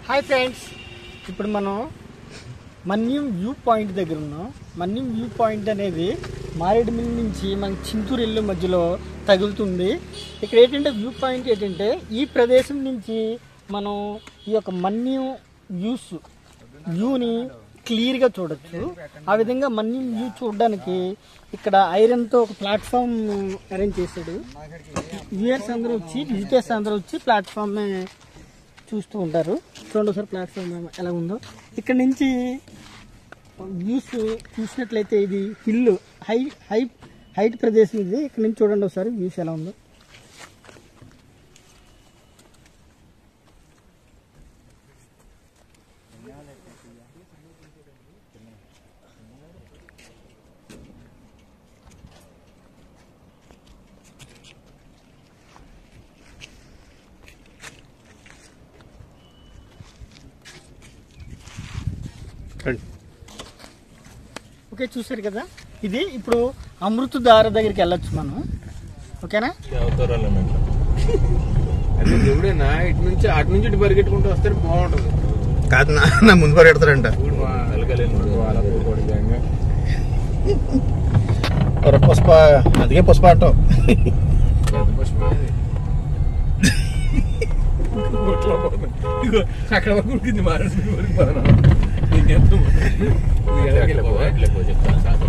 Hi friends ఇప్పుడు మనం మన్యం view point దగ్గర ఉన్నాం మన్యం వ్యూ పాయింట్ అనేది మారేడుమిల్లి నుంచి మన చింతూరు ఇల్లు మధ్యలో తగులుతుంది ఇక్కడ ఏంటంటే వ్యూ పాయింట్ ఏంటంటే ఈ ప్రదేశం నుంచి మనం ఈ యొక్క మన్యం వ్యూస్ వ్యూని క్లియర్గా చూడొచ్చు ఆ విధంగా మన్యం వ్యూ చూడడానికి ఇక్కడ ఐరన్తో ఒక ప్లాట్ఫామ్ అరేంజ్ చేశాడు వ్యూయర్స్ అందరూ వచ్చి విజిటర్స్ అందరూ వచ్చి ప్లాట్ఫామ్ చూస్తూ ఉంటారు చూడండి ఒకసారి ప్లాట్ఫామ్ ఎలా ఉందో ఇక్కడ నుంచి వ్యూస్ చూసినట్లయితే ఇది హిల్ హై హై హైట్ ప్రదేశం ఇది ఇక్కడ నుంచి చూడండి ఒకసారి వ్యూస్ ఎలా ఉందో ఓకే చూసారు కదా ఇది ఇప్పుడు అమృతధార దగ్గరికి వెళ్ళొచ్చు మనం ఓకేనా అదే దేవుడేనా ఇటు నుంచి అటు నుంచి ఇటు పరిగెట్టుకుంటూ వస్తే బాగుంటది కాదు నా నా ముందు పరిగెడతారంట ఇప్పుడు మా వాళ్ళ పూకోడి గ్యాంగ్ ఒరే పుష్ప అందుకే పుష్ప ఆటో పెద్ద పుష్ప అది. ఒట్లో పోతుంది. ఇదిగో అక్కడ వరకు ఉడికింది మారేడు వరకు పోదాం. ఇంకెంత? ఇది ఎక్కడికి వెళ్ళిపోవా?